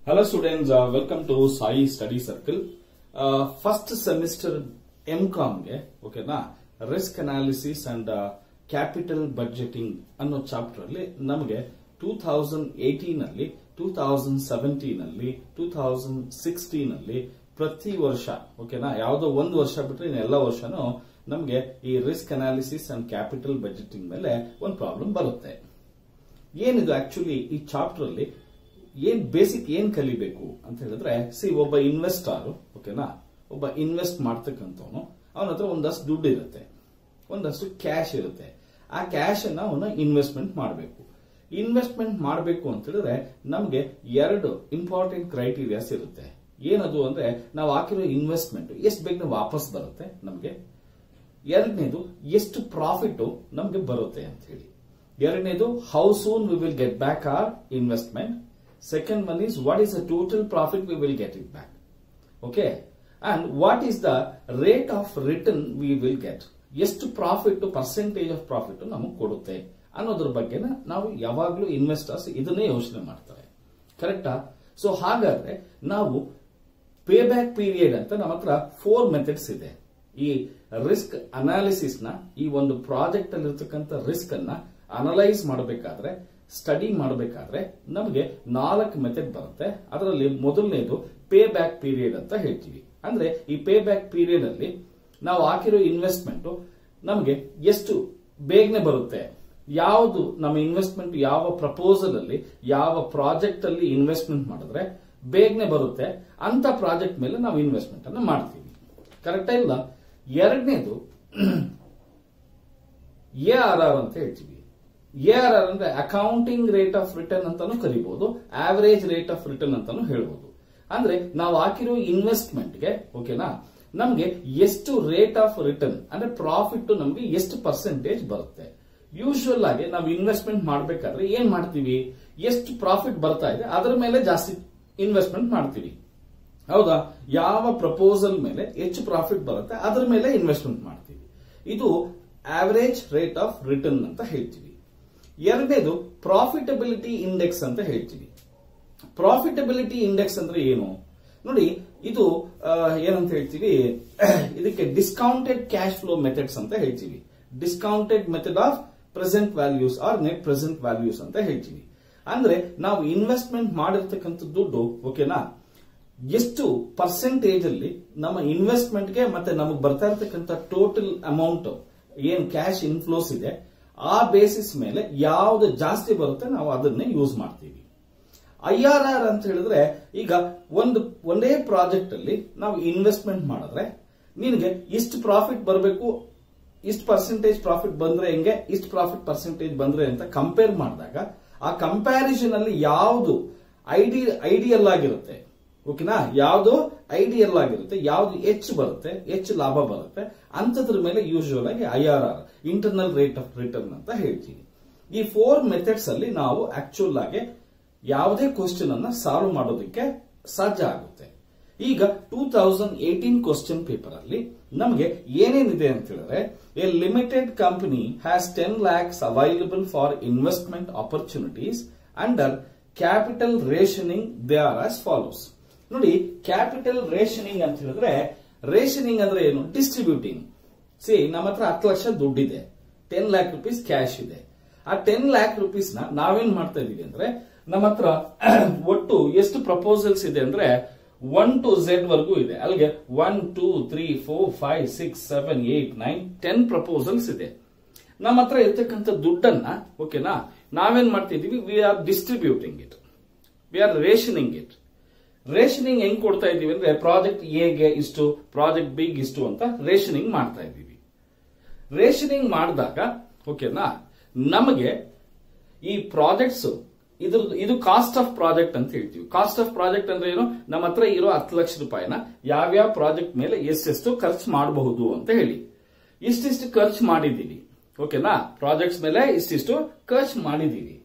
Hello students, uh, welcome to Sai Study Circle. Uh, first semester MCOM ಗೆ ಓಕೆನಾ risk analysis and capital budgeting ಅನ್ನೋ chapter ಅಲ್ಲಿ ನಮಗೆ two thousand eighteen ಅಲ್ಲಿ two thousand seventeen ಅಲ್ಲಿ two thousand sixteen ಅಲ್ಲಿ ಪ್ರತಿ ವರ್ಷ ಓಕೆನಾ ಯಾವುದೋ ಒಂದು ವರ್ಷ ಬಿಟ್ರೆ ಇನ್ನು ಎಲ್ಲ ವರ್ಷನೂ ನಮಗೆ ಈ risk analysis and capital budgeting ಮೇಲೆ ಒಂದು ಪ್ರಾಬ್ಲಮ್ ಬರುತ್ತೆ ಏನಿದು ಆಕ್ಚುಲಿ ಈ ಚಾಪ್ಟರ್ ಅಲ್ಲಿ ಏನ್ ಬೇಸಿಕ್ ಏನ್ ಕಲಿಬೇಕು ಅಂತ ಹೇಳಿದ್ರೆ ಸಿ ಒಬ್ಬ ಇನ್ವೆಸ್ಟರ್ ಓಕೆನಾ ಒಬ್ಬ ಇನ್ವೆಸ್ಟ್ ಮಾಡ್ತಕ್ಕಂಥವನು ಅವನ ಹತ್ರ ಒಂದಷ್ಟು ದುಡ್ಡು ಇರುತ್ತೆ ಒಂದಷ್ಟು ಕ್ಯಾಶ್ ಇರುತ್ತೆ ಆ ಕ್ಯಾಶ್ ಅನ್ನ ಅವನು ಇನ್ವೆಸ್ಟ್ಮೆಂಟ್ ಮಾಡಬೇಕು ಇನ್ವೆಸ್ಟ್ಮೆಂಟ್ ಮಾಡಬೇಕು ಅಂತ ಹೇಳಿದ್ರೆ ನಮಗೆ ಎರಡು ಇಂಪಾರ್ಟೆಂಟ್ ಕ್ರೈಟೀರಿಯಾಸ್ ಇರುತ್ತೆ ಏನದು ಅಂದ್ರೆ ನಾವು ಹಾಕಿರೋ ಇನ್ವೆಸ್ಟ್ಮೆಂಟ್ ಎಷ್ಟು ಬೇಗ ವಾಪಸ್ ಬರುತ್ತೆ ನಮಗೆ ಎರಡನೇದು ಎಷ್ಟು ಪ್ರಾಫಿಟ್ ನಮಗೆ ಬರುತ್ತೆ ಅಂತ ಹೇಳಿ ಎರಡನೇದು how soon we will get back or investment second one is what is the total profit we will get it back okay and what is the rate of return we will get ಎಷ್ಟು profit percentage of profit ನಮಗೆ ಕೊಡುತ್ತೆ ಅನ್ನೋದ್ರ ಬಗ್ಗೆ ನಾವು ಯಾವಾಗಲೂ investors ಇದನ್ನೇ ಯೋಚನೆ ಮಾಡ್ತಾರೆ ಕರೆಕ್ಟಾ ಸೊ ಹಾಗಾದ್ರೆ ನಾವು ಪೇ ಬ್ಯಾಕ್ ಪೀರಿಯಡ್ ಅಂತ ನಮ್ಮ ಹತ್ರ ಫೋರ್ ಮೆಥಡ್ಸ್ ಇದೆ ಈ ರಿಸ್ಕ್ ಅನಾಲಿಸಿಸ್ ನ ಈ ಒಂದು ಪ್ರಾಜೆಕ್ಟ್ ಅಲ್ಲಿ ಇರ್ತಕ್ಕಂಥ ರಿಸ್ಕ್ ಅನ್ನ ಅನಲೈಸ್ ಮಾಡಬೇಕಾದ್ರೆ ಸ್ಟಡಿ ಮಾಡಬೇಕಾದ್ರೆ ನಮಗೆ ನಾಲ್ಕು ಮೆಥಡ್ ಬರುತ್ತೆ ಅದರಲ್ಲಿ ಮೊದಲನೇದು ಪೇ ಬ್ಯಾಕ್ ಪೀರಿಯಡ್ ಅಂತ ಹೇಳ್ತೀವಿ ಅಂದ್ರೆ ಈ ಪೇ ಬ್ಯಾಕ್ ಪೀರಿಯಡ್ ಅಲ್ಲಿ ನಾವು ಹಾಕಿರೋ ಇನ್ವೆಸ್ಟ್ಮೆಂಟ್ ನಮಗೆ ಎಷ್ಟು ಬೇಗನೆ ಬರುತ್ತೆ ಯಾವುದು ನಮ್ಮ ಇನ್ವೆಸ್ಟ್ಮೆಂಟ್ ಯಾವ ಪ್ರಪೋಸಲ್ ಅಲ್ಲಿ ಯಾವ ಪ್ರಾಜೆಕ್ಟ್ ಅಲ್ಲಿ ಇನ್ವೆಸ್ಟ್ಮೆಂಟ್ ಮಾಡಿದ್ರೆ ಬೇಗನೆ ಬರುತ್ತೆ ಅಂತ ಪ್ರಾಜೆಕ್ಟ್ ಮೇಲೆ ನಾವು ಇನ್ವೆಸ್ಟ್ಮೆಂಟ್ ಅನ್ನ ಮಾಡ್ತೀವಿ ಕರೆಕ್ಟ್ ಇಲ್ಲ ಎರಡನೇದು ಎ ಆರ್ ಆರ್ ಅಂತ ಹೇಳ್ತೀವಿ ಎ ಆರ್ ಆರ್ ಅಂದ್ರೆ ಅಕೌಂಟಿಂಗ್ ರೇಟ್ ಆಫ್ ರಿಟರ್ನ್ ಅಂತಾನು ಕರಿಬಹುದು ಆವರೇಜ್ ರೇಟ್ ಆಫ್ ರಿಟರ್ನ್ ಅಂತಾನು ಹೇಳ್ಬೋದು ಅಂದ್ರೆ ನಾವು ಹಾಕಿರೋ ಇನ್ವೆಸ್ಟ್ಮೆಂಟ್ಗೆ ಓಕೆನಾ ನಮಗೆ ಎಷ್ಟು ರೇಟ್ ಆಫ್ ರಿಟರ್ನ್ ಅಂದ್ರೆ ಪ್ರಾಫಿಟ್ ನಮಗೆ ಎಷ್ಟು ಪರ್ಸೆಂಟೇಜ್ ಬರುತ್ತೆ ಯೂಶುವಲ್ ಆಗಿ ನಾವು ಇನ್ವೆಸ್ಟ್ಮೆಂಟ್ ಮಾಡಬೇಕಾದ್ರೆ ಏನ್ ಮಾಡ್ತೀವಿ ಎಷ್ಟು ಪ್ರಾಫಿಟ್ ಬರ್ತಾ ಇದೆ ಅದರ ಮೇಲೆ ಜಾಸ್ತಿ ಇನ್ವೆಸ್ಟ್ಮೆಂಟ್ ಮಾಡ್ತೀವಿ ಹೌದಾ ಯಾವ ಪ್ರಪೋಸಲ್ ಮೇಲೆ ಹೆಚ್ಚು ಪ್ರಾಫಿಟ್ ಬರುತ್ತೆ ಅದರ ಮೇಲೆ ಇನ್ವೆಸ್ಟ್ಮೆಂಟ್ ಮಾಡ್ತೀವಿ ಇದು ಆವರೇಜ್ ರೇಟ್ ಆಫ್ ರಿಟರ್ನ್ ಅಂತ ಹೇಳ್ತೀವಿ ಎರಡನೇದು ಪ್ರಾಫಿಟಬಿಲಿಟಿ ಇಂಡೆಕ್ಸ್ ಅಂತ ಹೇಳ್ತೀವಿ ಪ್ರಾಫಿಟಬಿಲಿಟಿ ಇಂಡೆಕ್ಸ್ ಅಂದ್ರೆ ಏನು ನೋಡಿ ಇದು ಏನಂತ ಹೇಳ್ತೀವಿ ಇದಕ್ಕೆ ಡಿಸ್ಕೌಂಟೆಡ್ ಕ್ಯಾಶ್ ಫ್ಲೋ ಮೆಥಡ್ಸ್ ಅಂತ ಹೇಳ್ತೀವಿ discounted method of present values or net present values ಅಂತ ಹೇಳ್ತೀವಿ ಅಂದ್ರೆ ನಾವು ಇನ್ವೆಸ್ಟ್ಮೆಂಟ್ ಮಾಡಿರ್ತಕ್ಕಂಥ ದುಡ್ಡು ಓಕೆನಾ ಎಷ್ಟು ಪರ್ಸೆಂಟೇಜ್ ಅಲ್ಲಿ ನಮ್ಮ ಇನ್ವೆಸ್ಟ್ಮೆಂಟ್ಗೆ ಮತ್ತೆ ನಮಗೆ ಬರ್ತಾ ಇರತಕ್ಕಂಥ ಟೋಟಲ್ ಅಮೌಂಟ್ ಏನ್ ಕ್ಯಾಶ್ ಇನ್ಫ್ಲೋಸ್ ಇದೆ ಆ ಬೇಸಿಸ್ ಮೇಲೆ ಯಾವ್ದು ಜಾಸ್ತಿ ಬರುತ್ತೆ ನಾವು ಅದನ್ನೇ ಯೂಸ್ ಮಾಡ್ತೀವಿ ಐ ಆರ್ ಆರ್ ಅಂತ ಹೇಳಿದ್ರೆ ಈಗ ಒಂದು ಒಂದೇ ಪ್ರಾಜೆಕ್ಟ್ ಅಲ್ಲಿ ನಾವು ಇನ್ವೆಸ್ಟ್ಮೆಂಟ್ ಮಾಡಿದ್ರೆ ನಿನಗೆ ಇಷ್ಟು ಪ್ರಾಫಿಟ್ ಬರಬೇಕು ಇಷ್ಟು ಪರ್ಸೆಂಟೇಜ್ ಪ್ರಾಫಿಟ್ ಬಂದ್ರೆ ಹೆಂಗೆ ಇಷ್ಟು ಪ್ರಾಫಿಟ್ ಪರ್ಸೆಂಟೇಜ್ ಬಂದ್ರೆ ಅಂತ ಕಂಪೇರ್ ಮಾಡಿದಾಗ ಆ ಕಂಪ್ಯಾರಿಸನ್ ಅಲ್ಲಿ ಯಾವುದು ಐಡಿ ಐಡಿಯಲ್ ಆಗಿರುತ್ತೆ ಓಕೆನಾ ಯಾವುದು ಐಡಿಯಲ್ ಆಗಿರುತ್ತೆ ಯಾವ್ದು ಹೆಚ್ಚು ಬರುತ್ತೆ ಹೆಚ್ಚು ಲಾಭ ಬರುತ್ತೆ ಅಂತದ್ರ ಮೇಲೆ ಯೂಶುವಲ್ ಆಗಿ I R R internal rate of return ಅಂತ ಹೇಳ್ತೀವಿ ಈ ಫೋರ್ ಮೆಥಡ್ಸ್ ಅಲ್ಲಿ ನಾವು ಆಕ್ಚುಲ್ ಆಗಿ ಯಾವುದೇ ಕ್ವಶನ್ ಅನ್ನ ಸಾಲ್ವ್ ಮಾಡೋದಕ್ಕೆ ಸಾಧ್ಯ ಆಗುತ್ತೆ ಈಗ two thousand eighteen question paper ಅಲ್ಲಿ ನಮಗೆ ಏನೇನಿದೆ ಅಂತ ಹೇಳಿದ್ರೆ A limited company has ten lakhs available for investment opportunities under capital rationing they are as follows ನೋಡಿ ಕ್ಯಾಪಿಟಲ್ ರೇಷನಿಂಗ್ ಅಂತ ಹೇಳಿದ್ರೆ ರೇಷನಿಂಗ್ ಅಂದ್ರೆ ಏನು ಡಿಸ್ಟ್ರಿಬ್ಯೂಟಿಂಗ್ ಸಿ ನಮ್ಮ ಹತ್ರ ಹತ್ತು ಲಕ್ಷ ದುಡ್ಡಿದೆ ಟೆನ್ ಲ್ಯಾಕ್ ರುಪೀಸ್ ಕ್ಯಾಶ್ ಇದೆ ಆ ಟೆನ್ ಲ್ಯಾಕ್ ರುಪೀಸ್ ನ ನಾವೇನ್ ಮಾಡ್ತಾ ಇದೀವಿ ಅಂದ್ರೆ ನಮ್ಮ ಹತ್ರ ಒಟ್ಟು ಎಷ್ಟು ಪ್ರಪೋಸಲ್ಸ್ ಇದೆ ಅಂದ್ರೆ ಒನ್ ಟು ಝೆಡ್ ವರ್ಗೂ ಇದೆ ಅಲ್ಲಿಗೆ one two three four five six seven eight nine ten proposals ಇದೆ ನಮ್ಮ ಹತ್ರ ಇರ್ತಕ್ಕಂಥ ದುಡ್ಡನ್ನ ಓಕೆನಾ ನಾವೇನ್ ಮಾಡ್ತಿದೀವಿ we are distributing it we are rationing it rationing ಹೆಂಗ್ ಕೊಡ್ತಾ ಇದೀವಿ ಅಂದ್ರೆ ಪ್ರಾಜೆಕ್ಟ್ ಎಗೆ ಇಷ್ಟು ಪ್ರಾಜೆಕ್ಟ್ ಬಿಗ್ ಇಷ್ಟು ಅಂತ ರೇಷನಿಂಗ್ ಮಾಡ್ತಾ ಇದ್ದೀವಿ ರೇಷನಿಂಗ್ ಮಾಡಿದಾಗ ಓಕೆನಾ ನಮಗೆ ಈ ಪ್ರಾಜೆಕ್ಟ್ಸ್ ಇದ್ರ ಇದು ಕಾಸ್ಟ್ ಆಫ್ ಪ್ರಾಜೆಕ್ಟ್ ಅಂತ ಹೇಳ್ತೀವಿ ಕಾಸ್ಟ್ ಆಫ್ ಪ್ರಾಜೆಕ್ಟ್ ಅಂದ್ರೆ ಏನು ನಮ್ಮ ಹತ್ರ ಇರೋ ಹತ್ತು ಲಕ್ಷ ರೂಪಾಯಿನ ಯಾವ್ಯಾವ ಪ್ರಾಜೆಕ್ಟ್ ಮೇಲೆ ಎಷ್ಟೆಷ್ಟು ಖರ್ಚು ಮಾಡಬಹುದು ಅಂತ ಹೇಳಿ ಇಷ್ಟಿಷ್ಟು ಖರ್ಚು ಮಾಡಿದೀವಿ ಓಕೆನಾ ಪ್ರಾಜೆಕ್ಟ್ಸ್ ಮೇಲೆ ಇಷ್ಟಿಷ್ಟು ಖರ್ಚು ಮಾಡಿದೀವಿ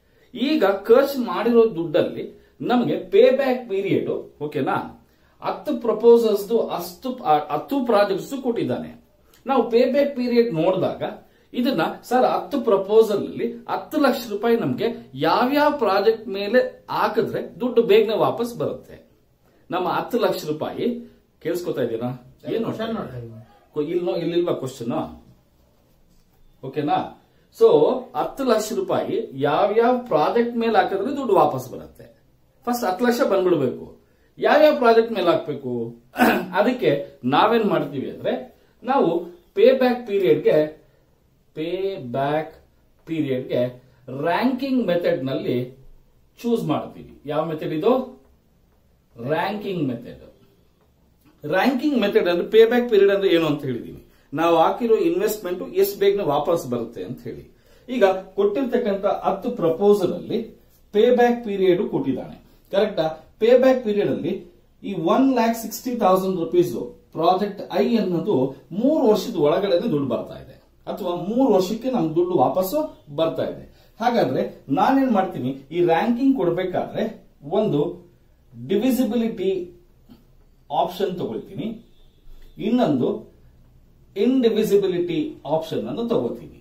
ಈಗ ಖರ್ಚು ಮಾಡಿರೋ ದುಡ್ಡಲ್ಲಿ ನಮಗೆ ಪೇ ಬ್ಯಾಕ್ ಪೀರಿಯಡ್ ಓಕೆನಾ ಹತ್ತು ಪ್ರಪೋಸಲ್ಸ್ ಅಷ್ಟು ಹತ್ತು ಪ್ರಾಜೆಕ್ಟ್ಸ್ ಕೊಟ್ಟಿದ್ದಾನೆ ನಾವು ಪೇ ಬ್ಯಾಕ್ ಪೀರಿಯಡ್ ನೋಡಿದಾಗ ಇದನ್ನ ಸರ್ ಹತ್ತು ಪ್ರಪೋಸಲ್ ಅಲ್ಲಿ ಹತ್ತು ಲಕ್ಷ ರೂಪಾಯಿ ನಮ್ಗೆ ಯಾವ್ಯಾವ ಪ್ರಾಜೆಕ್ಟ್ ಮೇಲೆ ಹಾಕಿದ್ರೆ ದುಡ್ಡು ಬೇಗನೆ ವಾಪಸ್ ಬರುತ್ತೆ ನಮ್ಮ ಹತ್ತು ಲಕ್ಷ ರೂಪಾಯಿ ಕೇಳಿಸ್ಕೊತಾ ಇದ್ದೀರಾ ಏನು ಕ್ವಶನ್ ನೋಡ್ರಿ ಇಲ್ನೋ ಇಲ್ಲಿಲ್ವಾ ಕ್ವಶನ್ ಓಕೆನಾ ಸೊ ಹತ್ತು ಲಕ್ಷ ರೂಪಾಯಿ ಯಾವ್ಯಾವ ಪ್ರಾಜೆಕ್ಟ್ ಮೇಲೆ ಹಾಕಿದ್ರೆ ದುಡ್ಡು ವಾಪಸ್ ಬರುತ್ತೆ ಫಸ್ಟ್ ಹತ್ತು ಲಕ್ಷ ಬಂದ್ಬಿಡ್ಬೇಕು ಯಾವ್ಯಾವ ಪ್ರಾಜೆಕ್ಟ್ ಮೇಲೆ ಹಾಕ್ಬೇಕು ಅದಕ್ಕೆ ನಾವೇನ್ ಮಾಡ್ತೀವಿ ಅಂದ್ರೆ ನಾವು ಪೇ ಬ್ಯಾಕ್ ಪೀರಿಯಡ್ಗೆ ಪೇ ಬ್ಯಾಕ್ ಪೀರಿಯಡ್ಗೆ ರ್ಯಾಂಕಿಂಗ್ ಮೆಥಡ್ ನಲ್ಲಿ ಚೂಸ್ ಮಾಡ್ತೀವಿ ಯಾವ ಮೆಥಡ್ ಇದು ರ್ಯಾಂಕಿಂಗ್ ಮೆಥಡ್ ರ್ಯಾಂಕಿಂಗ್ ಮೆಥಡ್ ಅಂದ್ರೆ ಪೇ ಬ್ಯಾಕ್ ಪೀರಿಯಡ್ ಅಂದ್ರೆ ಏನು ಅಂತ ಹೇಳಿದೀನಿ ನಾವು ಹಾಕಿರೋ ಇನ್ವೆಸ್ಟ್ಮೆಂಟ್ ಎಷ್ಟು ಬೇಗನೆ ವಾಪಸ್ ಬರುತ್ತೆ ಅಂತ ಹೇಳಿ ಈಗ ಕೊಟ್ಟಿರ್ತಕ್ಕಂಥ ಹತ್ತು ಪ್ರಪೋಸಲ್ ಅಲ್ಲಿ ಪೇ ಬ್ಯಾಕ್ ಪೀರಿಯಡ್ ಕೊಟ್ಟಿದ್ದಾನೆ ಕರೆಕ್ಟಾ ಪೇ ಬ್ಯಾಕ್ ಪೀರಿಯಡ್ ಅಲ್ಲಿ ಈ one lakh sixty thousand rupees project I ಅನ್ನೋದು ಮೂರು ವರ್ಷದ ಒಳಗಡೆ ದುಡ್ಡು ಬರ್ತಾ ಇದೆ ಅಥವಾ ಮೂರು ವರ್ಷಕ್ಕೆ ನಮ್ಗೆ ದುಡ್ಡು ವಾಪಸ್ಸು ಬರ್ತಾ ಇದೆ ಹಾಗಾದ್ರೆ ನಾನೇನ್ ಮಾಡ್ತೀನಿ ಈ ರ್ಯಾಂಕಿಂಗ್ ಕೊಡ್ಬೇಕಾದ್ರೆ ಒಂದು ಡಿವಿಸಿಬಿಲಿಟಿ ಆಪ್ಷನ್ ತಗೊಳ್ತೀನಿ ಇನ್ನೊಂದು ಇಂಡಿವಿಸಿಬಿಲಿಟಿ ಆಪ್ಷನ್ ಅನ್ನು ತಗೋತೀನಿ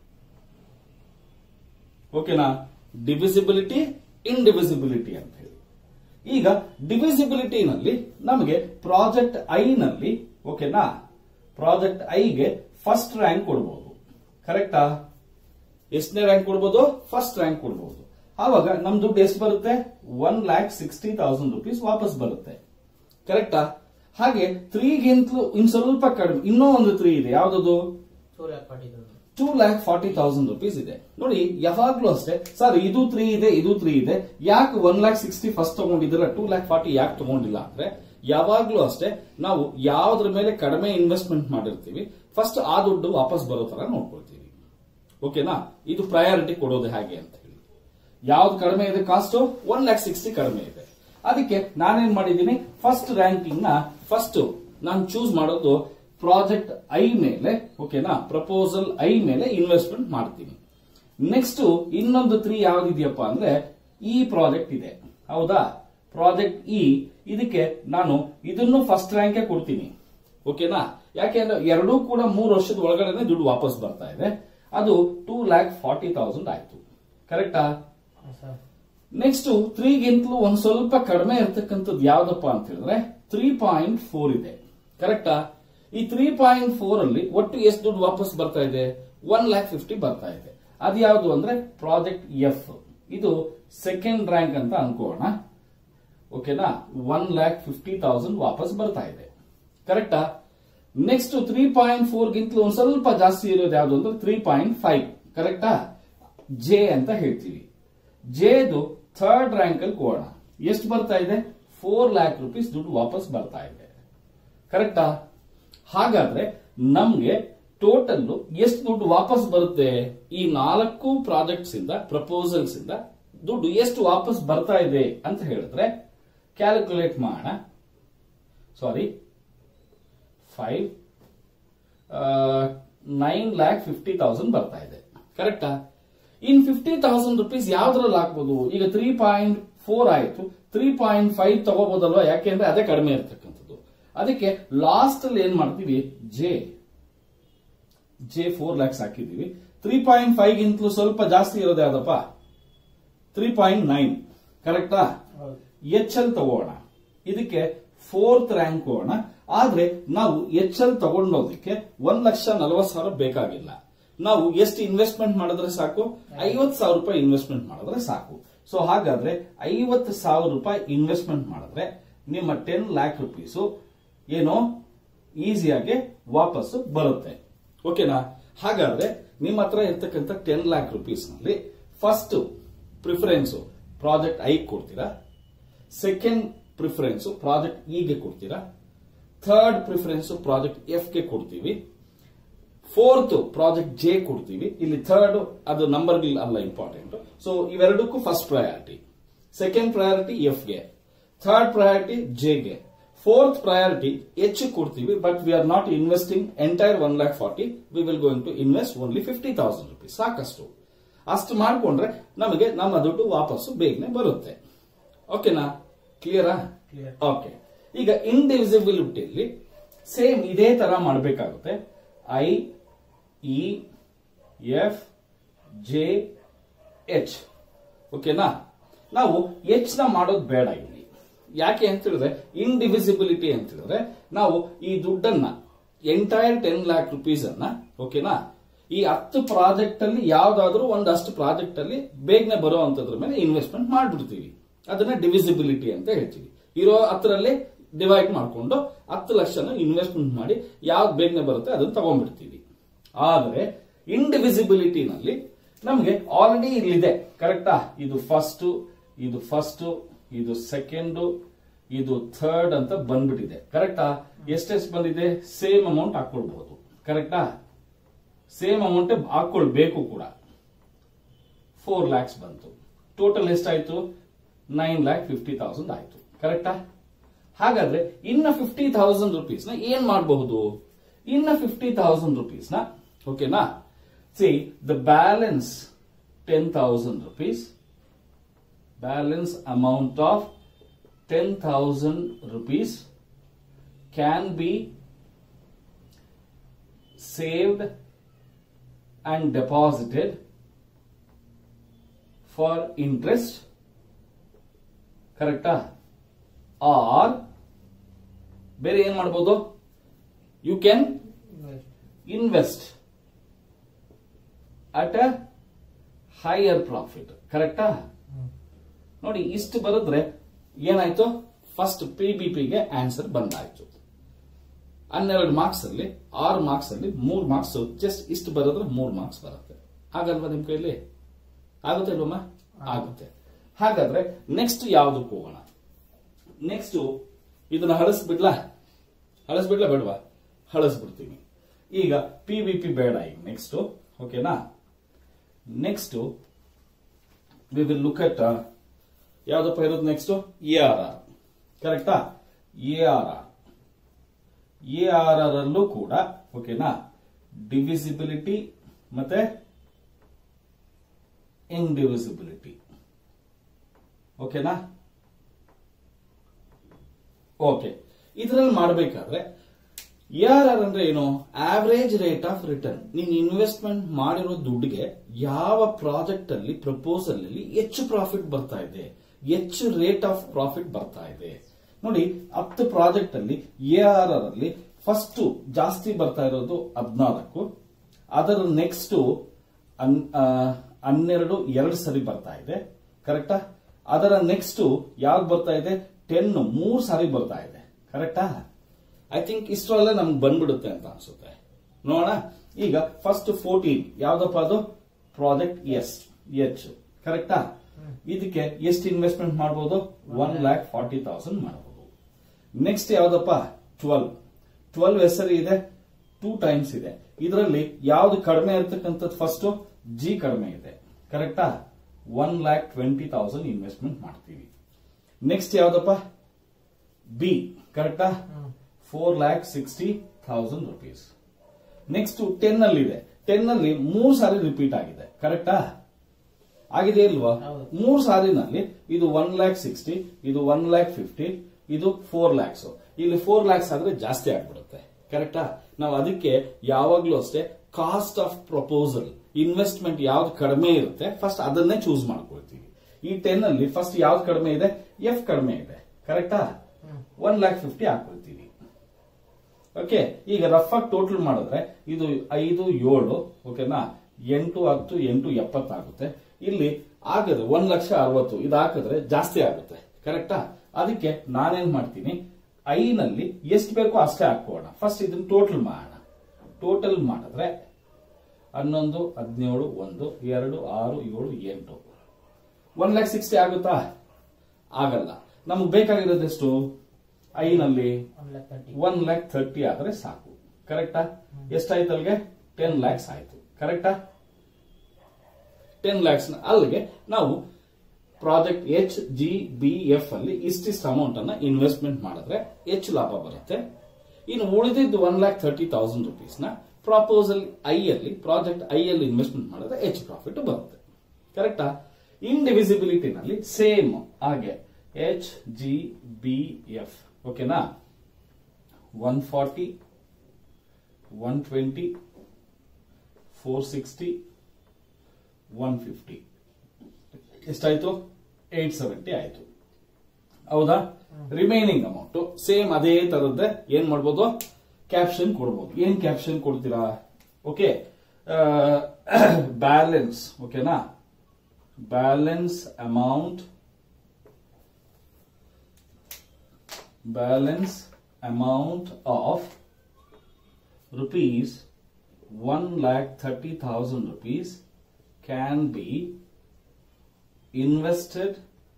ಓಕೆನಾ ಡಿವಿಸಿಬಿಲಿಟಿ ಇಂಡಿವಿಸಿಬಿಲಿಟಿ ಅಂತ ಹೇಳಿ ಈಗ ಡಿವಿಸಿಬಿಲಿಟಿ ನಲ್ಲಿ ನಮಗೆ ಪ್ರಾಜೆಕ್ಟ್ ಐ ನಲ್ಲಿ ಓಕೆನಾ ಪ್ರಾಜೆಕ್ಟ್ ಐಗೆ ಫಸ್ಟ್ ರ್ಯಾಂಕ್ ಕೊಡ್ಬೋದು ಕರೆಕ್ಟಾ ಎಷ್ಟನೇ ರ್ಯಾಂಕ್ ಕೊಡ್ಬೋದು ಫಸ್ಟ್ ರ್ಯಾಂಕ್ ಕೊಡ್ಬೋದು ಆವಾಗ ನಮ್ ದುಡ್ಡು ಎಷ್ಟು ಬರುತ್ತೆ one lakh sixty thousand rupees ವಾಪಸ್ ಬರುತ್ತೆ ಕರೆಕ್ಟಾ ಹಾಗೆ ತ್ರೀಗಿಂತಲೂ ಇನ್ ಸ್ವಲ್ಪ ಕಡಿಮೆ ಇನ್ನೂ ಒಂದು ತ್ರೀ ಇದೆ ಯಾವ್ದದು two lakh forty thousand two lakh forty thousand rupees ಇದೆ ನೋಡಿ ಯಾವಾಗ್ಲೂ ಅಷ್ಟೇ ಸರ್ ಇದು ತ್ರೀ ಇದೆ ಇದು ತ್ರೀ ಇದೆ ಯಾಕೆ ಒನ್ ಲ್ಯಾಕ್ ಸಿಕ್ಸ್ಟಿ ಫಸ್ಟ್ ತಗೊಂಡಿದ್ದೀರಾ ಟೂ ಲ್ಯಾಕ್ ಫಾರ್ಟಿ ಯಾಕೆ ತಗೊಂಡಿಲ್ಲ ಅಂದ್ರೆ ಯಾವಾಗ್ಲೂ ಅಷ್ಟೇ ನಾವು ಯಾವ್ದ್ರ ಮೇಲೆ ಕಡಿಮೆ ಇನ್ವೆಸ್ಟ್ಮೆಂಟ್ ಮಾಡಿರ್ತೀವಿ ಫಸ್ಟ್ ಆ ದುಡ್ಡು ವಾಪಸ್ ಬರೋ ತರ ನೋಡ್ಕೊಳ್ತೀವಿ ಓಕೆನಾ ಇದು ಪ್ರಯಾರಿಟಿ ಕೊಡೋದು ಹೇಗೆ ಅಂತ ಹೇಳಿ ಯಾವ್ದು ಕಡಿಮೆ ಇದೆ ಕಾಸ್ಟ್ ಒನ್ ಲ್ಯಾಕ್ ಸಿಕ್ಸ್ಟಿ ಕಡಿಮೆ ಇದೆ ಅದಕ್ಕೆ ನಾನೇನ್ ಮಾಡಿದ್ದೀನಿ ಫಸ್ಟ್ ರ್ಯಾಂಕಿಂಗ್ ನ ಫಸ್ಟ್ ನಾನು ಚೂಸ್ ಮಾಡೋದು ಪ್ರಾಜೆಕ್ಟ್ ಐ ಮೇಲೆ ಓಕೆನಾ ಪ್ರಪೋಸಲ್ ಐ ಮೇಲೆ ಇನ್ವೆಸ್ಟ್ಮೆಂಟ್ ಮಾಡ್ತೀನಿ ನೆಕ್ಸ್ಟ್ ಇನ್ನೊಂದು ತ್ರೀ ಯಾವ್ದಿದೆಯಪ್ಪ ಅಂದ್ರೆ ಈ ಪ್ರಾಜೆಕ್ಟ್ ಇದೆ ಹೌದಾ ಪ್ರಾಜೆಕ್ಟ್ ಇ ಇದಕ್ಕೆ ನಾನು ಇದನ್ನು ಫಸ್ಟ್ ರ್ಯಾಂಕ್ ಕೊಡ್ತೀನಿ ಓಕೆನಾ ಯಾಕೆಂದ್ರೆ ಎರಡೂ ಕೂಡ ಮೂರು ವರ್ಷದ ಒಳಗಡೆ ದುಡ್ಡು ವಾಪಸ್ ಬರ್ತಾ ಇದೆ ಅದು ಟೂ ಲ್ಯಾಕ್ ಫಾರ್ಟಿ ತೌಸಂಡ್ ಆಯ್ತು ಕರೆಕ್ಟಾ ಸರ್ ನೆಕ್ಸ್ಟ್ ತ್ರೀಗಿಂತಲೂ ಒಂದ್ ಸ್ವಲ್ಪ ಕಡಿಮೆ ಇರ್ತಕ್ಕಂಥದ್ದು ಯಾವ್ದಪ್ಪ ಅಂತ ಹೇಳಿದ್ರೆ ತ್ರೀ ಪಾಯಿಂಟ್ ಫೋರ್ ಇದೆ ಕರೆಕ್ಟಾ ಈ ತ್ರೀ ಪಾಯಿಂಟ್ ಫೋರ್ ಅಲ್ಲಿ ಒಟ್ಟು ಎಷ್ಟು ದುಡ್ಡು ವಾಪಸ್ ಬರ್ತಾ ಇದೆ ಒನ್ ಲ್ಯಾಕ್ ಫಿಫ್ಟಿ ಬರ್ತಾ ಇದೆ ಅದು ಯಾವುದು ಅಂದ್ರೆ ಪ್ರಾಜೆಕ್ಟ್ ಎಫ್ ಇದು ಸೆಕೆಂಡ್ ರ್ಯಾಂಕ್ ಅಂತ ಅನ್ಕೋಣ ಓಕೆನಾ ಒನ್ ಲ್ಯಾಕ್ ಫಿಫ್ಟಿ ತೌಸಂಡ್ ವಾಪಸ್ ಬರ್ತಾ ಇದೆ ಕರೆಕ್ಟಾ ನೆಕ್ಸ್ಟ್ ತ್ರೀ ಪಾಯಿಂಟ್ ಫೋರ್ ಗಿಂತಲೂ ಒಂದ್ ಸ್ವಲ್ಪ ಜಾಸ್ತಿ ಇರೋದು ಯಾವುದು ಅಂದ್ರೆ ತ್ರೀ ಪಾಯಿಂಟ್ ಫೈವ್ ಕರೆಕ್ಟಾ ಜೆ ಅಂತ ಹೇಳ್ತೀವಿ ಜೆದು ಥರ್ಡ್ ರ್ಯಾಂಕ್ ಅಲ್ಲಿ ಕೋಣ ಎಷ್ಟು ಬರ್ತಾ ಇದೆ ಫೋರ್ ಲ್ಯಾಕ್ ರುಪೀಸ್ ದುಡ್ಡು ವಾಪಸ್ ಬರ್ತಾ ಇದೆ ಕರೆಕ್ಟಾ ಹಾಗಾದ್ರೆ ನಮ್ಗೆ ಟೋಟಲ್ ಎಷ್ಟು ದುಡ್ಡು ವಾಪಸ್ ಬರುತ್ತೆ ಈ ನಾಲ್ಕು ಪ್ರಾಜೆಕ್ಟ್ಸ್ ಇಂದ ಪ್ರಪೋಸಲ್ಸ್ ಇಂದ ದುಡ್ಡು ಎಷ್ಟು ವಾಪಸ್ ಬರ್ತಾ ಇದೆ ಅಂತ ಹೇಳಿದ್ರೆ ಕ್ಯಾಲ್ಕುಲೇಟ್ ಮಾಡೋಣ sorry five nine lakh fifty thousand ಬರ್ತಾ ಇದೆ ಕರೆಕ್ಟಾ ಇನ್ ಫಿಫ್ಟಿ ತೌಸಂಡ್ ರುಪೀಸ್ ಯಾವ್ದ್ರಲ್ಲಿ ಹಾಕ್ಬೋದು ಈಗ ತ್ರೀ ಪಾಯಿಂಟ್ ಫೋರ್ ಆಯ್ತು ತ್ರೀ ಪಾಯಿಂಟ್ ಫೈವ್ ತಗೋಬಹುದಲ್ವಾ ಯಾಕೆಂದ್ರೆ ಅದೇ ಕಡಿಮೆ ಇರ್ತಕ್ಕಂಥದ್ದು ಅದಕ್ಕೆ ಲಾಸ್ಟ್ ಅಲ್ಲಿ ಏನ್ ಮಾಡ್ತೀವಿ ಜೆ ಜೆ ಫೋರ್ ಲ್ಯಾಕ್ಸ್ ಹಾಕಿದೀವಿ ತ್ರೀ ಪಾಯಿಂಟ್ ಫೈವ್ ಗಿಂತಲೂ ಸ್ವಲ್ಪ ಜಾಸ್ತಿ ಇರೋದು ಯಾವ್ದಪ್ಪ ತ್ರೀ ಪಾಯಿಂಟ್ ನೈನ್ ಕರೆಕ್ಟಾ ಹೌದು ಎಚ್ ಎಲ್ ತಗೋಣ ಇದಕ್ಕೆ ಫೋರ್ತ್ ರ್ಯಾಂಕ್ ಹೋಗೋಣ ಆದ್ರೆ ನಾವು ಎಚ್ ಎಲ್ ತಗೊಂಡೋದಕ್ಕೆ ಒಂದ್ ಲಕ್ಷ ನಲವತ್ತು ಸಾವಿರ ಬೇಕಾಗಿಲ್ಲ ನಾವು ಎಷ್ಟು ಇನ್ವೆಸ್ಟ್ಮೆಂಟ್ ಮಾಡಿದ್ರೆ ಸಾಕು ಐವತ್ ಸಾವಿರ ರೂಪಾಯಿ ಇನ್ವೆಸ್ಟ್ಮೆಂಟ್ ಮಾಡಿದ್ರೆ ಸಾಕು ಸೊ ಹಾಗಾದ್ರೆ ಐವತ್ತು ಸಾವಿರ ರೂಪಾಯಿ ಇನ್ವೆಸ್ಟ್ಮೆಂಟ್ ಮಾಡಿದ್ರೆ ನಿಮ್ಮ ಟೆನ್ ಲ್ಯಾಕ್ ರುಪೀಸು ಏನೋ ಈಸಿಯಾಗಿ ವಾಪಸ್ಸು ಬರುತ್ತೆ ಓಕೆನಾ ಹಾಗಾದ್ರೆ ನಿಮ್ಮ ಹತ್ರ ಇರ್ತಕ್ಕಂಥ ಟೆನ್ ಲ್ಯಾಕ್ ರುಪೀಸ್ ನಲ್ಲಿ ಫಸ್ಟ್ ಪ್ರಿಫರೆನ್ಸ್ ಪ್ರಾಜೆಕ್ಟ್ ಐ ಕೊಡ್ತೀರಾ ಸೆಕೆಂಡ್ ಪ್ರಿಫರೆನ್ಸ್ ಪ್ರಾಜೆಕ್ಟ್ ಇಗೆ ಕೊಡ್ತೀರಾ ಥರ್ಡ್ ಪ್ರಿಫರೆನ್ಸ್ ಪ್ರಾಜೆಕ್ಟ್ ಎಫ್ ಗೆ ಕೊಡ್ತೀವಿ ಫೋರ್ತ್ ಪ್ರಾಜೆಕ್ಟ್ ಜೆ ಕೊಡ್ತೀವಿ ಇಲ್ಲಿ ಥರ್ಡ್ ಅದು ನಂಬರ್ ಅಲ್ಲ ಇಂಪಾರ್ಟೆಂಟ್ ಸೊ ಇವೆರಡಕ್ಕೂ first priority second priority F ಗೆ ಥರ್ಡ್ ಪ್ರಯಾರಿಟಿ ಜೆ ಗೆ ಫೋರ್ತ್ ಪ್ರಯಾರಿಟಿ ಎಚ್ ಕೊಡ್ತೀವಿ but we are not investing entire one lakh forty we will going to invest only fifty thousand rupees ಸಾಕಷ್ಟು ಅಷ್ಟು ಮಾಡ್ಕೊಂಡ್ರೆ ನಮಗೆ ನಮ್ಮ ದುಡ್ಡು ವಾಪಸ್ಸು ಬೇಗನೆ ಬರುತ್ತೆ ಓಕೆನಾ ಕ್ಲಿಯರಾ ಕ್ಲಿಯರ್ ಓಕೆ ಈಗ ಇಂಡಿವಿಸಿಬಿಲಿಟಿಯಲ್ಲಿ ಸೇಮ್ ಇದೇ ತರ ಮಾಡಬೇಕಾಗುತ್ತೆ I E F J H ಓಕೆನಾ ನಾವು ಎಚ್ ನ ಮಾಡೋದು ಬೇಡ ಇಲ್ಲಿ ಯಾಕೆ ಅಂತ ಹೇಳಿದ್ರೆ ಇಂಡಿವಿಸಿಬಿಲಿಟಿ ಅಂತ ಹೇಳಿದ್ರೆ ನಾವು ಈ ದುಡ್ಡನ್ನ ಎಂಟೈರ್ ಟೆನ್ ಲ್ಯಾಕ್ ರುಪೀಸ್ ಅನ್ನ ಓಕೆನಾ ಈ ಹತ್ತು ಪ್ರಾಜೆಕ್ಟ್ ಅಲ್ಲಿ ಯಾವ್ದಾದ್ರು ಒಂದಷ್ಟು ಪ್ರಾಜೆಕ್ಟ್ ಅಲ್ಲಿ ಬೇಗನೆ ಬರುವಂತದ್ರ ಮೇಲೆ ಇನ್ವೆಸ್ಟ್ಮೆಂಟ್ ಮಾಡ್ಬಿಡ್ತೀವಿ ಅದನ್ನ ಡಿವಿಸಿಬಿಲಿಟಿ ಅಂತ ಹೇಳ್ತೀವಿ ಇರೋ ಹತ್ತರಲ್ಲಿ ಡಿವೈಡ್ ಮಾಡ್ಕೊಂಡು ಹತ್ತು ಲಕ್ಷನ ಇನ್ವೆಸ್ಟ್ಮೆಂಟ್ ಮಾಡಿ ಯಾವ್ದು ಬೇಗನೆ ಬರುತ್ತೆ ಅದನ್ನ ತಗೊಂಡ್ಬಿಡ್ತೀವಿ ಆದ್ರೆ ಇಂಡಿವಿಸಿಬಿಲಿಟಿನಲ್ಲಿ ನಮಗೆ ಆಲ್ರೆಡಿ ಇಲ್ಲಿದೆ ಕರೆಕ್ಟಾ ಇದು ಫಸ್ಟ್ ಇದು ಫಸ್ಟ್ ಇದು ಸೆಕೆಂಡ್ ಇದು ಥರ್ಡ್ ಅಂತ ಬಂದ್ಬಿಟ್ಟಿದೆ ಕರೆಕ್ಟಾ ಎಷ್ಟೆಷ್ಟು ಬಂದಿದೆ ಸೇಮ್ ಅಮೌಂಟ್ ಹಾಕೊಳ್ಬಹುದು ಕರೆಕ್ಟಾ ಸೇಮ್ ಅಮೌಂಟ್ ಹಾಕೊಳ್ಬೇಕು ಕೂಡ ಫೋರ್ ಲ್ಯಾಕ್ಸ್ ಬಂತು ಟೋಟಲ್ ಎಷ್ಟಾಯ್ತು ನೈನ್ ಲ್ಯಾಕ್ ಫಿಫ್ಟಿ ತೌಸಂಡ್ ಆಯ್ತು ಕರೆಕ್ಟಾ ಹಾಗಾದ್ರೆ ಇನ್ನ ಫಿಫ್ಟಿ ಥೌಸಂಡ್ ರುಪೀಸ್ ನ ಏನ್ ಮಾಡಬಹುದು ಇನ್ನ ಫಿಫ್ಟಿ ಥೌಸಂಡ್ ರುಪೀಸ್ ನ ಓಕೆನಾ see the balance ten thousand rupees balance amount of ten thousand rupees can be saved and deposited for interest ಕರೆಕ್ಟಾ ಆರ್ ಬೇರೆ ಏನ್ ಮಾಡ್ಬೋದು you can invest at a higher profit ಕರೆಕ್ಟಾ ನೋಡಿ ಇಷ್ಟು ಬರೆದ್ರೆ ಏನಾಯ್ತು ಫಸ್ಟ್ ಪಿ ಬಿ ಪಿಗೆ ಆನ್ಸರ್ ಬಂದಾಯ್ತು ಹನ್ನೆರಡು ಮಾರ್ಕ್ಸ್ ಅಲ್ಲಿ ಆರು ಮಾರ್ಕ್ಸ್ ಅಲ್ಲಿ ಮೂರ್ ಮಾರ್ಕ್ಸ್ ಜಸ್ಟ್ ಇಷ್ಟು ಬರೆದ್ರೆ ಮೂರ್ ಮಾರ್ಕ್ಸ್ ಬರುತ್ತೆ ಆಗಲ್ವಾ ನಿಮ್ ಕೈಲಿ ಆಗುತ್ತೆ ಇಲ್ವಮ್ಮ ಆಗುತ್ತೆ ಹಾಗಾದ್ರೆ ನೆಕ್ಸ್ಟ್ ಯಾವ್ದಕ್ಕೆ ಹೋಗೋಣ ನೆಕ್ಸ್ಟ್ ಇದನ್ನ ಹಳಸ್ಬಿಡ್ಲಾ ಹಳಸ್ಬಿಡ್ಲಾ ಬೇಡವಾ ಹಳಸ್ಬಿಡ್ತೀನಿ ಈಗ ಪಿ ಬಿ ಪಿ ಬೇಡ ಈಗ ನೆಕ್ಸ್ಟ್ ಓಕೆನಾ next we will look at ಯಾವ್ದಪ್ಪ ಇರೋದು ನೆಕ್ಸ್ಟ್ ಎ ಆರ್ ಆರ್ ಕರೆಕ್ಟಾ A R R A R R ಅಲ್ಲೂ ಕೂಡ ಓಕೆನಾ ಡಿವಿಸಿಬಿಲಿಟಿ ಮತ್ತೆ ಇಂಡಿವಿಸಿಬಿಲಿಟಿ ಓಕೆನಾ ಓಕೆ ಇದರಲ್ಲಿ ಮಾಡಬೇಕಾದ್ರೆ ಎ ಆರ್ ಆರ್ ಅಂದ್ರೆ ಏನು ಆವರೇಜ್ ರೇಟ್ ಆಫ್ ರಿಟರ್ನ್ ನೀನ್ ಇನ್ವೆಸ್ಟ್ಮೆಂಟ್ ಮಾಡಿರೋ ದುಡ್ಡಿಗೆ ಯಾವ ಪ್ರಾಜೆಕ್ಟ್ ಅಲ್ಲಿ ಪ್ರಪೋಸಲ್ ಅಲ್ಲಿ ಹೆಚ್ಚು ಪ್ರಾಫಿಟ್ ಬರ್ತಾ ಇದೆ ಹೆಚ್ಚು ರೇಟ್ ಆಫ್ ಪ್ರಾಫಿಟ್ ಬರ್ತಾ ಇದೆ ನೋಡಿ ಹತ್ತು ಪ್ರಾಜೆಕ್ಟ್ ಅಲ್ಲಿ ಎ ಆರ್ ಆರ್ ಅಲ್ಲಿ ಫಸ್ಟ್ ಜಾಸ್ತಿ ಬರ್ತಾ ಇರೋದು ಹದಿನಾಲ್ಕು ಅದರ ನೆಕ್ಸ್ಟ್ ಹನ್ನೆರಡು ಎರಡು ಸರಿ ಬರ್ತಾ ಇದೆ ಕರೆಕ್ಟಾ ಅದರ ನೆಕ್ಸ್ಟ್ ಯಾವ್ದು ಬರ್ತಾ ಇದೆ ಟೆನ್ ಮೂರ್ ಸಾರಿ ಬರ್ತಾ ಇದೆ ಕರೆಕ್ಟಾ ಐ ಥಿಂಕ್ ಇಷ್ಟರಲ್ಲೇ ನಮ್ಗೆ ಬಂದ್ಬಿಡುತ್ತೆ ಅಂತ ಅನ್ಸುತ್ತೆ ನೋಡೋಣ ಈಗ ಫಸ್ಟ್ ಫೋರ್ಟೀನ್ ಯಾವ್ದಪ್ಪ ಅದು ಪ್ರಾಜೆಕ್ಟ್ ಎಸ್ ಎಚ್ ಕರೆಕ್ಟಾ ಇದಕ್ಕೆ ಎಷ್ಟು ಇನ್ವೆಸ್ಟ್ಮೆಂಟ್ ಮಾಡಬಹುದು ಒನ್ ಲ್ಯಾಕ್ ಫಾರ್ಟಿ ತೌಸಂಡ್ ಮಾಡಬಹುದು ನೆಕ್ಸ್ಟ್ ಯಾವ್ದಪ್ಪ ಟ್ವೆಲ್ವ್ ಟ್ವೆಲ್ವ್ ಹೆಸರು ಇದೆ ಟೂ ಟೈಮ್ಸ್ ಇದೆ ಇದರಲ್ಲಿ ಯಾವ್ದು ಕಡಿಮೆ ಇರ್ತಕ್ಕಂಥದ್ದು ಫಸ್ಟ್ ಜಿ ಕಡಿಮೆ ಇದೆ ಕರೆಕ್ಟಾ one lakh twenty thousand investment ಮಾಡ್ತೀವಿ ನೆಕ್ಸ್ಟ್ ಯಾವ್ದಪ್ಪ ಬಿ ಕರೆಕ್ಟಾ four lakh sixty thousand rupees next ten ಅಲ್ಲಿ ಇದೆ ಟೆನ್ ಅಲ್ಲಿ ಮೂರು ಸಾರಿ ರಿಪೀಟ್ ಆಗಿದೆ ಕರೆಕ್ಟಾ ಆಗಿದೆ ಇಲ್ವಾ ಹೌದು. ಮೂರು ಸಾಲಿನಲ್ಲಿ ಇದು ಒನ್ ಲ್ಯಾಕ್ ಸಿಕ್ಸ್ಟಿ ಇದು ಒನ್ ಲ್ಯಾಕ್ ಫಿಫ್ಟಿ ಇದು ಫೋರ್ ಲ್ಯಾಕ್ಸ್ ಇಲ್ಲಿ ಫೋರ್ ಲ್ಯಾಕ್ಸ್ ಆದ್ರೆ ಜಾಸ್ತಿ ಆಗ್ಬಿಡುತ್ತೆ ಕರೆಕ್ಟಾ ನಾವು ಅದಕ್ಕೆ ಯಾವಾಗ್ಲೂ ಅಷ್ಟೇ ಕಾಸ್ಟ್ ಆಫ್ ಪ್ರಪೋಸಲ್ ಇನ್ವೆಸ್ಟ್ಮೆಂಟ್ ಯಾವ್ದು ಕಡಿಮೆ ಇರುತ್ತೆ ಫಸ್ಟ್ ಅದನ್ನೇ ಚೂಸ್ ಮಾಡ್ಕೊಳ್ತೀವಿ ಈ ಟೆನ್ ಅಲ್ಲಿ ಫಸ್ಟ್ ಯಾವ್ದು ಕಡಿಮೆ ಇದೆ ಎಫ್ ಕಡಿಮೆ ಇದೆ ಕರೆಕ್ಟಾ ಒನ್ ಲ್ಯಾಕ್ ಫಿಫ್ಟಿ ಹಾಕೊಳ್ತೀವಿ ಓಕೆ ಈಗ ರಫ್ ಆಗಿ ಟೋಟಲ್ ಮಾಡಿದ್ರೆ ಇದು ಐದು ಏಳು ಓಕೆನಾ ಎಂಟು ಹತ್ತು ಎಂಟು ಎಪ್ಪತ್ತಾಗುತ್ತೆ ಇಲ್ಲಿ ಆಗದು ಒಂದ್ ಲಕ್ಷ ಅರವತ್ತು ಇದು ಹಾಕಿದ್ರೆ ಜಾಸ್ತಿ ಆಗುತ್ತೆ ಕರೆಕ್ಟಾ ಅದಕ್ಕೆ ನಾನೇನ್ ಮಾಡ್ತೀನಿ ಐನಲ್ಲಿ ಎಷ್ಟು ಬೇಕೋ ಅಷ್ಟೇ ಹಾಕೋಣ ಫಸ್ಟ್ ಇದನ್ನ ಟೋಟಲ್ ಮಾಡೋಣ ಟೋಟಲ್ ಮಾಡಿದ್ರೆ ಹನ್ನೊಂದು ಹದಿನೇಳು ಒಂದು ಎರಡು ಆರು ಏಳು ಎಂಟು ಒನ್ ಲ್ಯಾಕ್ ಸಿಕ್ಸ್ಟಿ ಆಗುತ್ತಾ ಆಗಲ್ಲ ನಮಗೆ ಬೇಕಾಗಿರೋದೆಷ್ಟು ಐನಲ್ಲಿ one lakh thirty one lakh thirty ಆದ್ರೆ ಸಾಕು ಕರೆಕ್ಟಾ ಎಷ್ಟಾಯ್ತು ಅಲ್ಲಿಗೆ ಟೆನ್ ಲ್ಯಾಕ್ಸ್ ಆಯ್ತು ಕರೆಕ್ಟಾ ಟೆನ್ ಲ್ಯಾಕ್ಸ್ ಅಲ್ಲಿಗೆ ನಾವು project H G B F ಅಲ್ಲಿ ಇಷ್ಟಿಷ್ಟು ಅಮೌಂಟ್ ಅನ್ನ ಇನ್ವೆಸ್ಟ್ಮೆಂಟ್ ಮಾಡಿದ್ರೆ ಹೆಚ್ಚು ಲಾಭ ಬರುತ್ತೆ ಇನ್ನು ಉಳಿದಿದ್ದು one lakh thirty thousand rupees ನ ಪ್ರಾಪೋಸಲ್ ಐ ಅಲ್ಲಿ ಪ್ರಾಜೆಕ್ಟ್ ಐ ಅಲ್ಲಿ ಇನ್ವೆಸ್ಟ್ಮೆಂಟ್ ಮಾಡಿದ್ರೆ ಹೆಚ್ಚು ಪ್ರಾಫಿಟ್ ಬರುತ್ತೆ ಕರೆಕ್ಟಾ ಇಂಡಿವಿಸಿಬಿಲಿಟಿನಲ್ಲಿ ಸೇಮ್ ಹಾಗೆ ಎಚ್ ಜಿ ಬಿ ಎಫ್ ಓಕೆನಾ one forty one twenty four sixty one fifty ಎಷ್ಟಾಯ್ತು ಏಟ್ ಸೆವೆಂಟಿ ಆಯ್ತು ಹೌದಾ ರಿಮೈನಿಂಗ್ ಅಮೌಂಟ್ ಸೇಮ್ ಅದೇ ತರದ್ದೇ ಏನ್ ಮಾಡ್ಬೋದು ಕ್ಯಾಪ್ಷನ್ ಕೊಡ್ಬೋದು ಏನ್ ಕ್ಯಾಪ್ಷನ್ ಕೊಡ್ತೀರಾ ಓಕೆ ಬ್ಯಾಲೆನ್ಸ್ ಓಕೆನಾ balance amount balance amount of rupees 1 lakh 30,000 rupees can be invested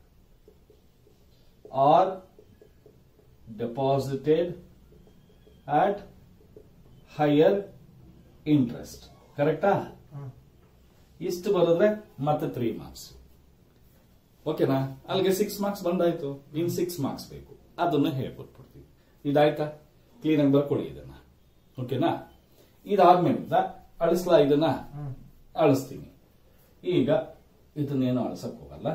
or deposited at higher interest. ಕರೆಕ್ಟಾ ಹ್ಮ್ ಇಷ್ಟು ಬರೆದ್ರೆ ಮತ್ತೆ ತ್ರೀ ಮಾರ್ಕ್ಸ್ ಓಕೆನಾ ಅಲ್ಲಿಗೆ ಸಿಕ್ಸ್ ಮಾರ್ಕ್ಸ್ ಬಂದಾಯ್ತು ಇನ್ ಸಿಕ್ಸ್ ಮಾರ್ಕ್ಸ್ ಬೇಕು ಅದನ್ನ ಹೇಳ್ಕೊಟ್ಬಿಡ್ತೀವಿ ಇದಾಯ್ತಾ ಕ್ಲೀನ್ ಆಗಿ ಬರ್ಕೊಳ್ಳಿ ಇದನ್ನ ಓಕೆನಾ ಇದಾದ್ಮೇಲಿಂದ ಅಳಿಸ್ಲಾ ಇದನ್ನ ಹ್ಮ್ ಅಳಿಸ್ತೀನಿ ಈಗ ಇದನ್ನೇನು ಅಳಿಸಕ್ ಹೋಗಲ್ಲ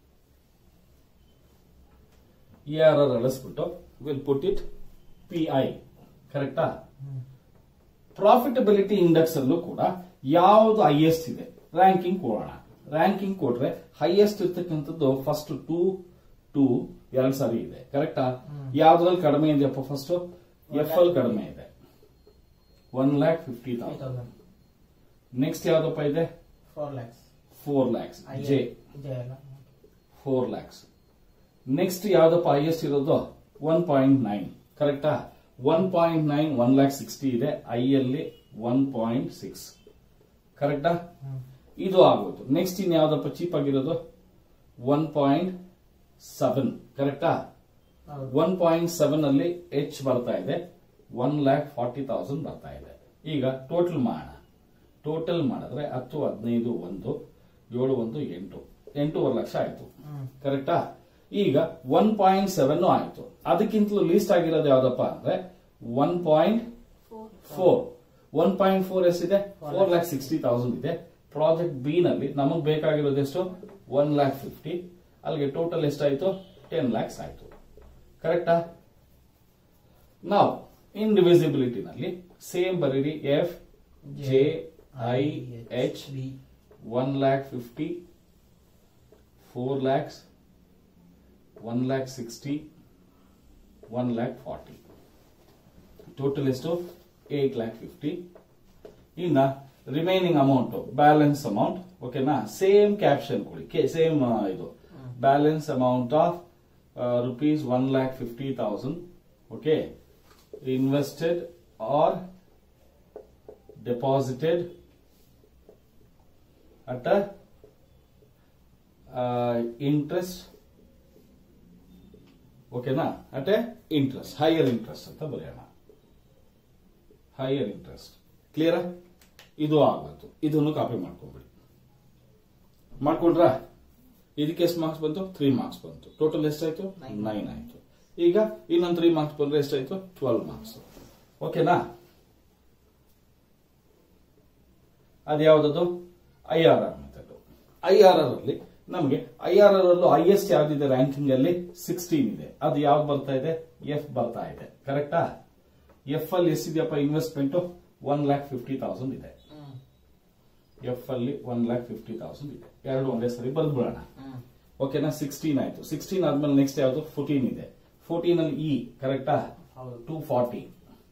ಯಾರು ಅಳಿಸ್ಬಿಟ್ಟು will put it P I ಕರೆಕ್ಟಾ ಹ್ಮ್ ಪ್ರಾಫಿಟಬಿಲಿಟಿ ಇಂಡೆಕ್ಸ್ ಅಲ್ಲೂ ಕೂಡ ಯಾವುದು ಹೈಯೆಸ್ಟ್ ಇದೆ ರ್ಯಾಂಕಿಂಗ್ ಕೊಡೋಣ ರ್ಯಾಂಕಿಂಗ್ ಕೊಟ್ರೆ ಹೈಯೆಸ್ಟ್ ಇರ್ತಕ್ಕಂಥದ್ದು ಫಸ್ಟ್ ಟೂ ಟೂ ಎರಡ್ ಸಾರಿ ಇದೆ ಕರೆಕ್ಟಾ ಯಾವ್ದ್ರಲ್ಲಿ ಕಡಿಮೆ ಇದೆಯಪ್ಪ ಫಸ್ಟ್ ಎಫ್ ಅಲ್ಲಿ ಕಡಿಮೆ ಇದೆ one lakh fifty three thousand thousand next ಯಾವ್ದಪ್ಪ ಇದೆ four lakhs four lakhs J ಇದೆ ಅಲ್ಲ ಫೋರ್ ಲ್ಯಾಕ್ಸ್ ನೆಕ್ಸ್ಟ್ ಯಾವ್ದಪ್ಪ ಹೈಯೆಸ್ಟ್ ಇರೋದು ಒನ್ ಪಾಯಿಂಟ್ ನೈನ್ ಕರೆಕ್ಟಾ one point nine one lakh sixty ಇದೆ ಐ ಅಲ್ಲಿ ಒನ್ ಪಾಯಿಂಟ್ ಸಿಕ್ಸ್ ಕರೆಕ್ಟಾ ಹ್ಮ್ ಇದು ಆಗೋಯ್ತು ನೆಕ್ಸ್ಟ್ ಇನ್ ಯಾವ್ದಪ್ಪ ಚೀಪ್ ಆಗಿರೋದು ಒನ್ ಪಾಯಿಂಟ್ ಸೆವೆನ್ ಕರೆಕ್ಟಾ ಹೌದು ಒನ್ ಪಾಯಿಂಟ್ ಸೆವೆನ್ ಅಲ್ಲಿ ಎಚ್ ಬರ್ತಾ ಇದೆ ಒನ್ ಲ್ಯಾಕ್ ಫಾರ್ಟಿ ತೌಸಂಡ್ ಬರ್ತಾ ಇದೆ ಈಗ ಟೋಟಲ್ ಮಾಡೋಣ ಟೋಟಲ್ ಮಾಡಿದ್ರೆ ಹತ್ತು ಹದಿನೈದು ಒಂದು ಏಳು ಒಂದು ಎಂಟು ಎಂಟೂವರೆ ಲಕ್ಷ ಆಯ್ತು ಹ್ಮ್ ಕರೆಕ್ಟಾ ಈಗ ಒನ್ ಪಾಯಿಂಟ್ ಸೆವೆನ್ ಆಯ್ತು ಅದಕ್ಕಿಂತಲೂ ಲೀಸ್ಟ್ ಆಗಿರೋದು ಯಾವ್ದಪ್ಪ ಅಂದ್ರೆ one point four one point four ಎಷ್ಟಿದೆ ಫೋರ್ ಲ್ಯಾಕ್ ಸಿಕ್ಸ್ಟಿ ತೌಸಂಡ್ ಇದೆ ಪ್ರಾಜೆಕ್ಟ್ ಬಿ ನಲ್ಲಿ ನಮಗ್ ಬೇಕಾಗಿರೋದು ಎಷ್ಟು ಒನ್ ಲ್ಯಾಕ್ ಫಿಫ್ಟಿ ಅಲ್ಲಿಗೆ ಟೋಟಲ್ ಎಷ್ಟಾಯ್ತು ಟೆನ್ ಲ್ಯಾಕ್ಸ್ ಆಯ್ತು ಕರೆಕ್ಟಾ ನಾವು ಇಂಡಿವಿಸಿಬಿಲಿಟಿ ನಲ್ಲಿ ಸೇಮ್ ಬರೀರಿ F J I H B one lakh fifty four lakhs one lakh sixty one lakh forty total ಎಷ್ಟು ಏಟ್ ಲ್ಯಾಕ್ ಫಿಫ್ಟಿ ಇನ್ನ ರಿಮೈನಿಂಗ್ ಅಮೌಂಟ್ ಬ್ಯಾಲೆನ್ಸ್ ಅಮೌಂಟ್ ಓಕೆನಾ ಸೇಮ್ ಕ್ಯಾಪ್ಷನ್ ಕೊಡಿ ಸೇಮ್ ಇದು balance amount of rupees one lakh fifty thousand okay invested or deposited at a uh, interest ಓಕೆನಾ at a interest higher interest ಅಂತ ಬರೆಯೋಣ higher interest clear ಇದು ಆಗುತ್ತೆ ಇದನ್ನು ಕಾಪಿ ಮಾಡ್ಕೊಂಡ್ಬಿಡಿ ಮಾಡ್ಕೊಂಡ್ರ ಇದಕ್ಕೆ ಎಷ್ಟು ಮಾರ್ಕ್ಸ್ ಬಂತು ತ್ರೀ ಮಾರ್ಕ್ಸ್ ಬಂತು ಟೋಟಲ್ ಎಷ್ಟಾಯ್ತು Nine. ನೈನ್ ಆಯ್ತು ಈಗ ಇನ್ನೊಂದು ತ್ರೀ ಮಾರ್ಕ್ಸ್ ಬಂದ್ರೆ ಎಷ್ಟಾಯ್ತು ಟ್ವೆಲ್ವ್ ಮಾರ್ಕ್ಸ್ ಓಕೆನಾ ಅದ್ಯಾವುದದು I R R method I R R ಅಲ್ಲಿ ನಮಗೆ ಐ ಆರ್ ಆರ್ ಅಲ್ಲೂ ಹೈಯೆಸ್ಟ್ ಯಾವ್ದಿದೆ ರ್ಯಾಂಕಿಂಗ್ ಅಲ್ಲಿ ಸಿಕ್ಸ್ಟೀನ್ ಇದೆ ಅದು ಯಾವ್ದು ಬರ್ತಾ ಇದೆ ಎಫ್ ಬರ್ತಾ ಇದೆ ಕರೆಕ್ಟಾ ಎಫ್ ಅಲ್ಲಿ ಎಷ್ಟಿದೆಯಪ್ಪ investment one lakh fifty thousand ಇದೆ ಹ್ಮ್ ಎಫ್ ಅಲ್ಲಿ ಒನ್ ಲ್ಯಾಕ್ ಫಿಫ್ಟಿ ತೌಸಂಡ್ ಇದೆ ಎರಡು ಒಂದೇ ಸರಿ ಬರ್ದ್ಬಿಡೋಣ ಹ್ಮ್ ಓಕೆನಾ ಸಿಕ್ಸ್ಟೀನ್ ಆಯ್ತು ಸಿಕ್ಸ್ಟೀನ್ ಆದ್ಮೇಲೆ ನೆಕ್ಸ್ಟ್ ಯಾವ್ದು ಫೋರ್ಟೀನ್ ಇದೆ ಫೋರ್ಟೀನ್ ಅಲ್ಲಿ ಇ ಕರೆಕ್ಟಾ ಹೌದು two forty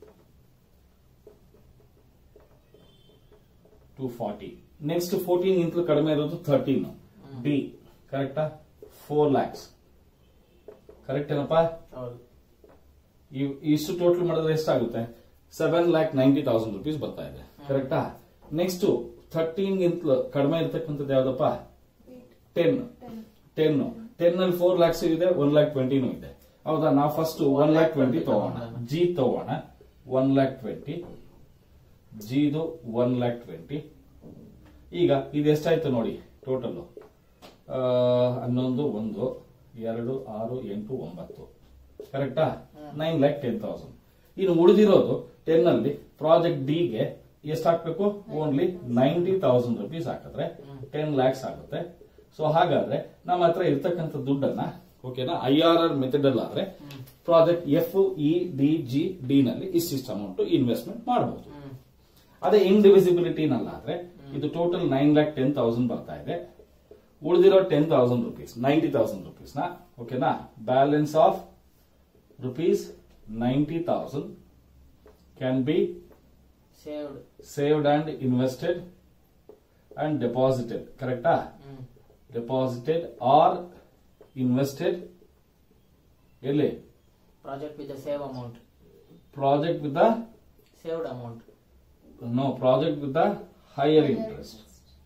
two forty next fourteen ಇಂತಲೂ ಕಡಿಮೆ ಇರೋದು ಥರ್ಟೀನ್ ಡಿ ಕರೆಕ್ಟಾ ಫೋರ್ ಲ್ಯಾಕ್ಸ್ ಕರೆಕ್ಟ್ ಏನಪ್ಪಾ ಹೌದು ಇವ್- ಇಷ್ಟು ಟೋಟಲ್ ಮಾಡಿದ್ರೆ ಎಷ್ಟಾಗುತ್ತೆ seven lakh ninety thousand rupees ಬರ್ತಾ ಇದೆ ಕರೆಕ್ಟಾ ನೆಕ್ಸ್ಟ್ ಥರ್ಟೀನ್ ಗಿಂತಲೂ ಕಡಿಮೆ ಇರ್ತಕ್ಕಂಥದ್ದು ಯಾವ್ದಪ್ಪ ಟೆನ್ ಟೆನ್ ಟೆನ್ ಅಲ್ಲಿ ಫೋರ್ ಲ್ಯಾಕ್ಸ್ ಇದೆ ಒನ್ ಲ್ಯಾಕ್ ಟ್ವೆಂಟಿನೂ ಇದೆ ಹೌದಾ ನಾವು ಫಸ್ಟ್ ಒನ್ ಲ್ಯಾಕ್ ಟ್ವೆಂಟಿ ತಗೋಣ ಜಿ ತಗೋಣ ಒನ್ ಲ್ಯಾಕ್ ಟ್ವೆಂಟಿ ಜಿದು ಒನ್ ಲ್ಯಾಕ್ ಟ್ವೆಂಟಿ ಈಗ ಇದು ಎಷ್ಟಾಯ್ತು ನೋಡಿ ಟೋಟಲ್ ಹನ್ನೊಂದು ಒಂದು ಎರಡು ಆರು ಎಂಟು ಒಂಬತ್ತು ಕರೆಕ್ಟಾ ನೈನ್ ಲ್ಯಾಕ್ ಟೆನ್ ತೌಸಂಡ್ ಇನ್ನು ಉಳಿದಿರೋದು ಟೆನ್ ಅಲ್ಲಿ ಪ್ರಾಜೆಕ್ಟ್ ಡಿಗೆ ಎಷ್ಟು ಹಾಕ್ಬೇಕು ಓನ್ಲಿ ನೈಂಟಿ ತೌಸಂಡ್ ರುಪೀಸ್ ಹಾಕಿದ್ರೆ ಟೆನ್ ಲ್ಯಾಕ್ಸ್ ಆಗುತ್ತೆ ಸೊ ಹಾಗಾದ್ರೆ ನಮ್ಮ ಹತ್ರ ಇರ್ತಕ್ಕಂಥ ದುಡ್ಡನ್ನ ಓಕೆನಾ ಐ ಆರ್ ಆರ್ ಮೆಥಡ್ ಅಲ್ಲಿ ಆದ್ರೆ project F E D G D ನಲ್ಲಿ ಇಷ್ಟಿಷ್ಟು ಅಮೌಂಟ್ ಇನ್ವೆಸ್ಟ್ಮೆಂಟ್ ಮಾಡಬಹುದು ಹ್ಮ್ ಅದೇ ಇಂಡಿವಿಸಿಬಿಲಿಟಿ ನಲ್ಲಾದ್ರೆ ಇದು total nine lakh ten thousand ಬರ್ತಾ ಇದೆ ಉಳಿದಿರೋ ten thousand rupees ninety thousand rupees ನ ಓಕೆನಾ balance of rupees ninety thousand can be saved saved and invested and deposited ಕರೆಕ್ಟಾ ಹ್ಮ್ ಡೆಪಾಸಿಟೆಡ್ ಆರ್ ಇನ್ವೆಸ್ಟೆಡ್ ಎಲ್ಲಿ project with the save amount project with the saved amount no project with the higher interest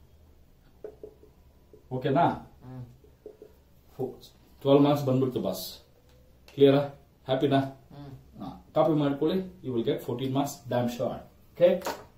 ಓಕೆನಾ ಹ್ಮ್ twelve marks ಬಂದ್ಬಿಡ್ತು boss ಕ್ಲಿಯರಾ ಹ್ಯಾಪಿನಾ ಹ್ಮ್ copy ಮಾಡ್ಕೊಳ್ಳಿ you will get fourteen marks damn sure okay